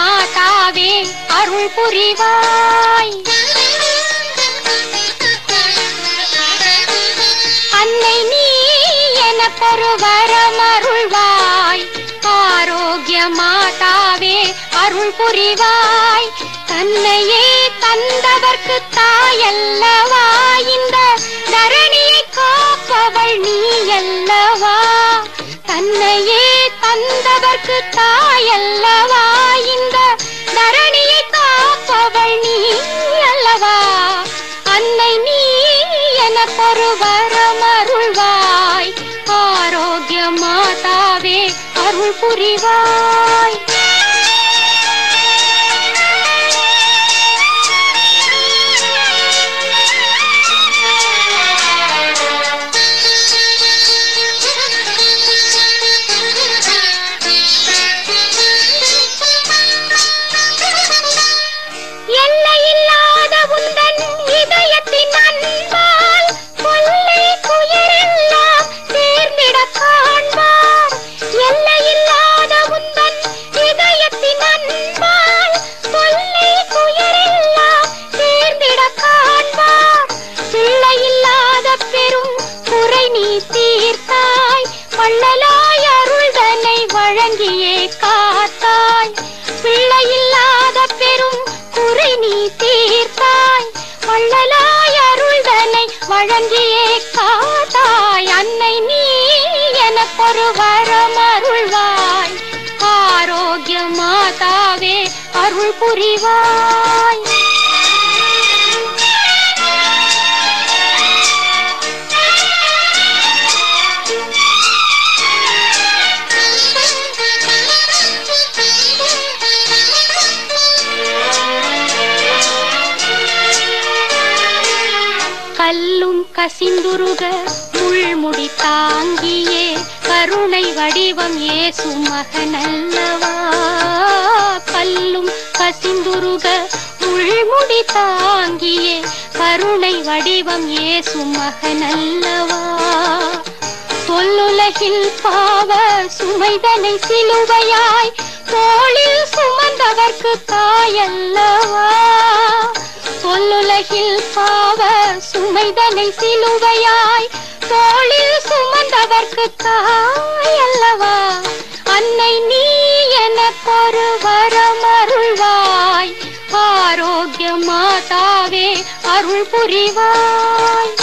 மாதாவே அருள் புரிவாய் அன்னை நீ எனக்கொரு வரம் அருள்வாய் ஆரோக்கிய மாதாவே அருள் புரிவாய் தன்னையே தந்தவர்க்கு தாயல்லவா இந்த தரணியை காப்பவள் நீ அல்லவா தன்னையே தந்தவர்க்கு தாயல்லவா இந்த தரணியை காப்பவள் நீ அல்லவா அன்னை நீ எனக்கொரு வரம் அருள்வாய் ஆரோக்கிய மாதாவே அருள் புரிவாய் எல்லையில்லாத உந்தன் இதயத்தின் அன்பால் கொள்ளை துயரெல்லாம் சேர்ந்திட காண்பார் எல்லையில்லாத உந்தன் இதயத்தின் அன்பால் கொள்ளை துயரெல்லாம் சேர்ந்திட காண்பார் பிள்ளையில்லாத பெரும் குறை நீ தீர்த்தாய் வள்ளலாய் அருள்தனை வழங்கியே காத்தாய் பிள்ளையில்லாத பெரும் குறை நீ தீர்த்தாய் வள்ளலாய் அருள்தனை வழங்கியே காத்தாய் அன்னை நீ எனக்கொரு வரம் அருள்வாய் ஆரோக்கிய மாதாவே அருள் புரிவாய் கல்லும் கசிந்துருக முள்முடி தாங்கியே கருணை வடிவம் ஏசு மகனல்லவா கல்லும் கசிந்துருக முள்முடி தாங்கியே கருணை வடிவம் ஏசு மகனல்லவா தொல்லுலகில் பாவ சுமைதனை சிலுவையாய் தோளில் சுமந்தவர்க்கு தாயல்லவா சொல்லுலகில் பாவ சுமைதனை சிலுவையாய் தோளில் சுமந்தவர்க்கு தாய் அல்லவா அன்னை நீ எனக்கொரு வரம் அருள்வாய் ஆரோக்கிய மாதாவே அருள் புரிவாய்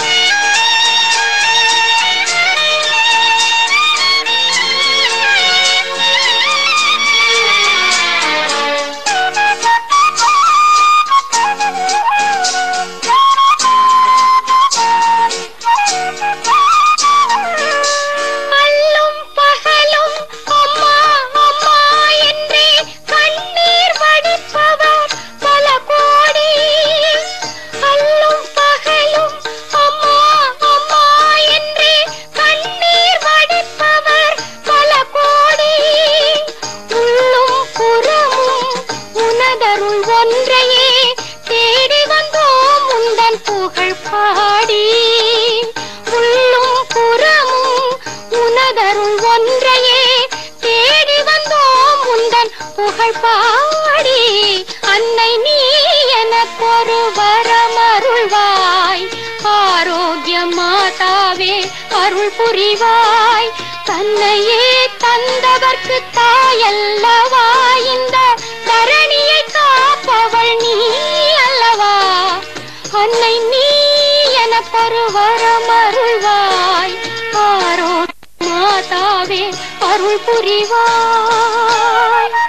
அல்லும் பகலும் அம்மா அம்மா என்றே கண்ணீர் வடிப்பவர் பல கோடி அல்லும் பகலும் அம்மா அம்மா என்றே கண்ணீர் வடிப்பவர் பல கோடி உள்ளும் புறமும் உனதருள் ஒன்றையே தேடி வந்தோம் உந்தன் புகழ் பாடி உள்ளும் புறமும் உனதருள் ஒன்றையே தேடி வந்தோம் உந்தன் புகழ் பாடி அன்னை நீ எனக்கொரு வரம் அருள்வாய் ஆரோக்கிய மாதாவே அருள் புரிவாய் தன்னையே தந்தவர்க்கு தாயல்லவா இந்த தரணியை காப்பவள் நீ அல்லவா அன்னை நீ எனக்கொரு வரம் அருள்வாய் ஆரோக்கிய மாதாவே அருள் புரிவாய்